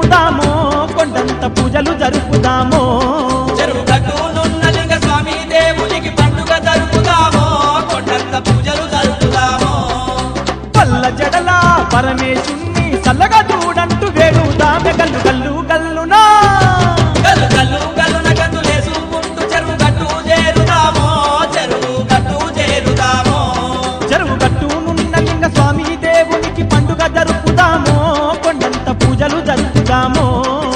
జరుపుదామో కొండంత పూజలు జరుపుదామో చెరువు గట్టునున్న లింగ స్వామి దేవునికి పండుగ జరుపుదామో కొండంత పూజలు జరుపుదామో పల్ల జడల పరమేశుణ్ణి చల్లగా చూడంటూ వేడుదామె గల్లు గల్లు గల్లునా గల్లు గల్లు గల్లున గంతులేసుకుంటూ చెరువు గట్టు చేరుదామో చెరువు గట్టు చేరుదామో చెరువు గట్టునున్న లింగ స్వామి దేవునికి పండుగ జరుపుదామో కొండంత పూజలు జరుపుదామో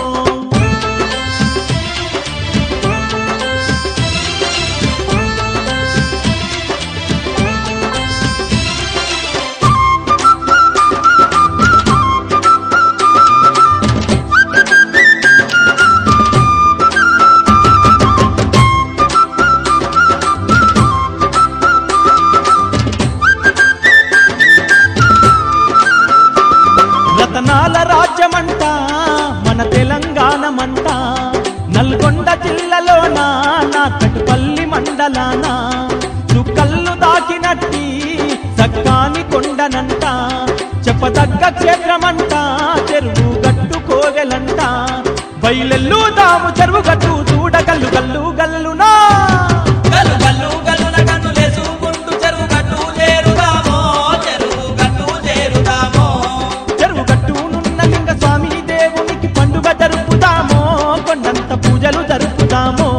రతనాల రాజ్యమంట మన తెలంగాణమంట నల్గొండ జిల్లాలోన నా కటుపల్లి మండలాన చుక్కల్లు దాకినట్టి సక్కాని కొండనంట చెప్పదగ్గ క్షేత్రమంట చెరువు గట్టు కోవెలంట బయలెల్లు దాము చెరువు గట్టు చూడగల్లు గల్లు గల్లునా గల్లు గల్లు గల్లున గంతులేసుకుంటూ చెరువు గట్టు చేరుదామో చెరువు గట్టు చేరుదామో చెరువు గట్టునున్న లింగ స్వామి దేవునికి పండుగ జరుపుదామో కొండంత పూజలు జరుపుదామో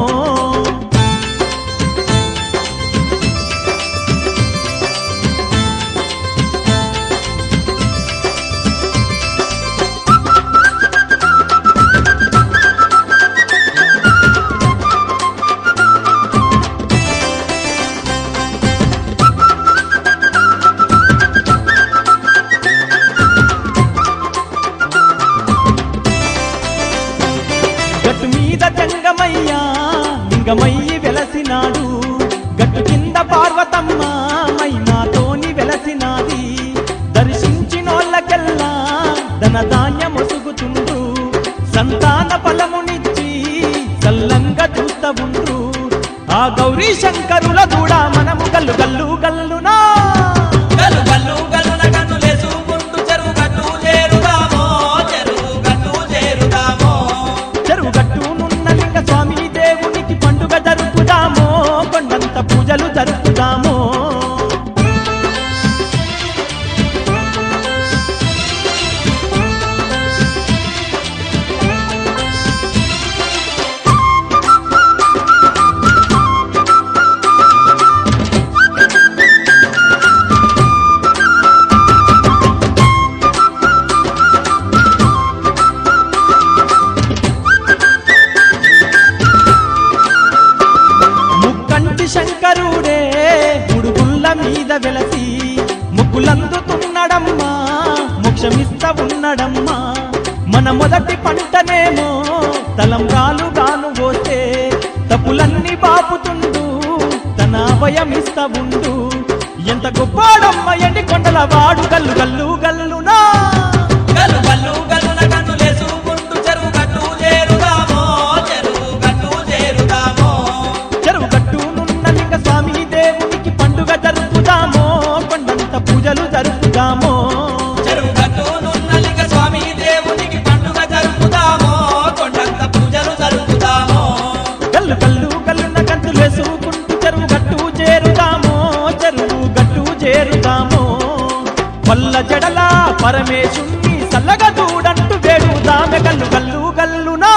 గట్టు మీద జంగమయ్య లింగమయ్యి వెలసినాడు గట్టు కింద పార్వతమ్మ మైనాతోని వెలసినాది దర్శించినోళ్ళకెల్లా ధన ధాన్యం ఒసుగుతుండు సంతాన ఫలమునిచ్చి చల్లంగా చూస్తా ఉండు ఆ గౌరీ శంకరుల దూడ మనము గల్లు గల్లు గల్లునా గల్లు గల్లు గల్లున గంతులేసుకుంటూ చెరువు గట్టు చేరుదామో చెరువు గట్టు చేరుదామో చెరువు గట్టునున్న లింగ స్వామి దేవునికి పండుగ జరుపుదామో కొండంత పూజలు జరుపుదామో ముక్కంటి శంకరుడే ముడుగుల్ల మీద వెలసి ముగ్గులందుతున్నాడమ్మా మోక్షమిస్త ఉన్నడమ్మా మన మొదటి పంటనేమో తలంబ్రాలుగాను పోతే తప్పులన్నీ బాపుతుండు తన అభయమిస్త ఉండు ఎంత గొప్పాడమ్మ ఎండి కొండల వాడు గల్లు గల్లు గల్లునా గల్లు గల్లు గల్లున గంతులేసుకుంటూ చెరువు గట్టు చేరుదామో చెరువు గట్టు చేరుదామో చెరువు గట్టునున్న లింగ స్వామి దేవునికి పండుగ జరుపుదామో కొండంత పూజలు జరుపుదామో చెరువు గట్టునున్న లింగ స్వామి దేవునికి పండుగ జరుపుదామో కొండంత పూజలు జరుపుదామో గల్లు గల్లు గల్లున గంతులు వేసుకుంటూ చెరువు గట్టు చేరుదామో చెరువు గట్టు చేరుదామో పల్ల జడల పరమేశుణ్ణి చల్లగా చూడంటూ వేడుదామె గల్లు గల్లు గల్లునా